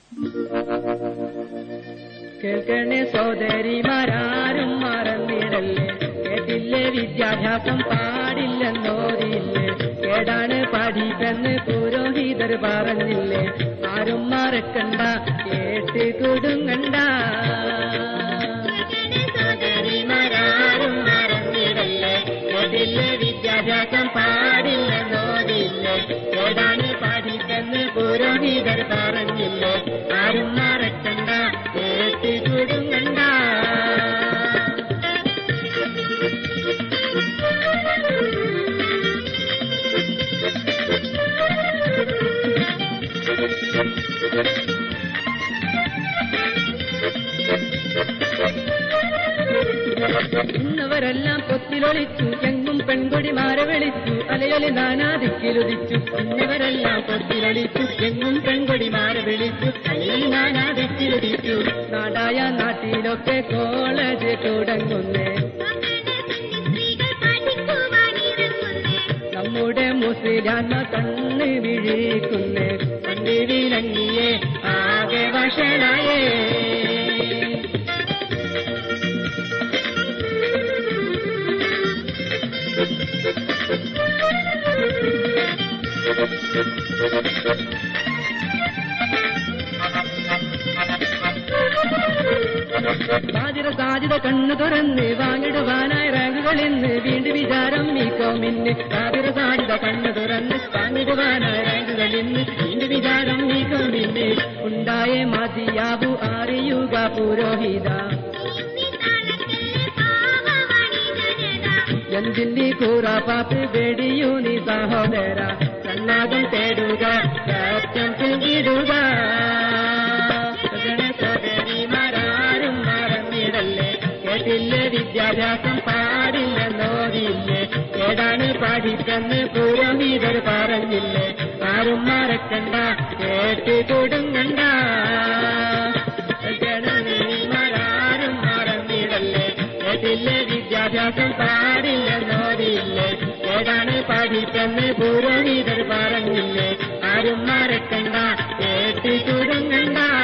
കേൾക്കണേ സോദരിമാരാരും മറന്നിടല്ലേ കേട്ടില്ലേ വിദ്യാഭ്യാസം പാടില്ലെന്നോതിയില്ലേ കേടാണ് പഠിപ്പെന്ന് പുരോഹിതർ പറഞ്ഞില്ലേ ആരും മറക്കണ്ട കേട്ട് കുടുങ്ങണ്ട സോദരിമാരാരും മറന്നിടല്ലേ കേട്ടില്ലേ വിദ്യാഭ്യാസം പാടില്ലെന്നോതിയില്ലേ കേടാണ് പഠിപ്പെന്ന് പുരോഹിതർ പറഞ്ഞില്ലേ ആരും മറക്കണ്ട കേട്ട് കുടുങ്ങണ്ട ഇന്നവരെല്ലാം പൊത്തിലൊളിച്ചു എങ്ങും പെൺകൊടിമാരെ വിളിച്ചു അലയൊലി നാനാദിക്കിലുദിച്ചു ഇന്നവരെല്ലാം പൊത്തിലൊളിച്ചു എങ്ങും പെൺകൊടിമാരെ വിളിച്ചു അലയൊലി നാനാദിക്കിലുദിച്ചു നാടായ നാട്ടിലൊക്കെ കോളേജ് തുടങ്ങുന്നേ നമ്മുടെ മുസ്ലിയാന്മ കണ്ണ് വിഴിക്കുന്നേ കണ്ണ് വിലങ്ങിയേ ആകെ വഷളായേ സാധ്യത സാധ്യത കണ്ണു തുറന്ന് വാങ്ങിടുവാനായി റാങ്കുകളിന്ന് വീണ്ടും വിചാരം നീക്കോമിന്ന് സാധ്യത സാധ്യത കണ്ണു തുറന്ന് വാങ്ങിടുവാനായി റാങ്കുകളിന്ന് വീണ്ടും വിചാരം നീക്കോമിന്ന് ഉണ്ടായേ മതിയാവു അറിയുക പുരോഹിത എന്തിന്റെ കൂറാപ്പാത്ത് വെടിയൂ നീ സഹോദര സന്നാഗം തേടുക സത്യം പിങ്കിടുക സോദരിമാരാരും മറന്നിടല്ലേ കേട്ടില്ലേ വിദ്യാഭ്യാസം പാടില്ലെന്നോതില്ലേ ഏതാണ് പഠിച്ചെന്ന് പുരോഹിതർ പറഞ്ഞില്ലേ ആരും മറക്കണ്ട കേട്ട് കൊടുങ്ങണ്ട ജനനീമാരാരും മറന്നിടല്ലേ കേട്ടില്ലേ വിദ്യാഭ്യാസം പാടില്ലെന്നോതില്ലേ ഏതാണ് പഠിച്ചെന്ന് പുരോഹിതർ പറഞ്ഞില്ലേ ആരും മറക്കണ്ട കേട്ട് തുടങ്ങണ്ട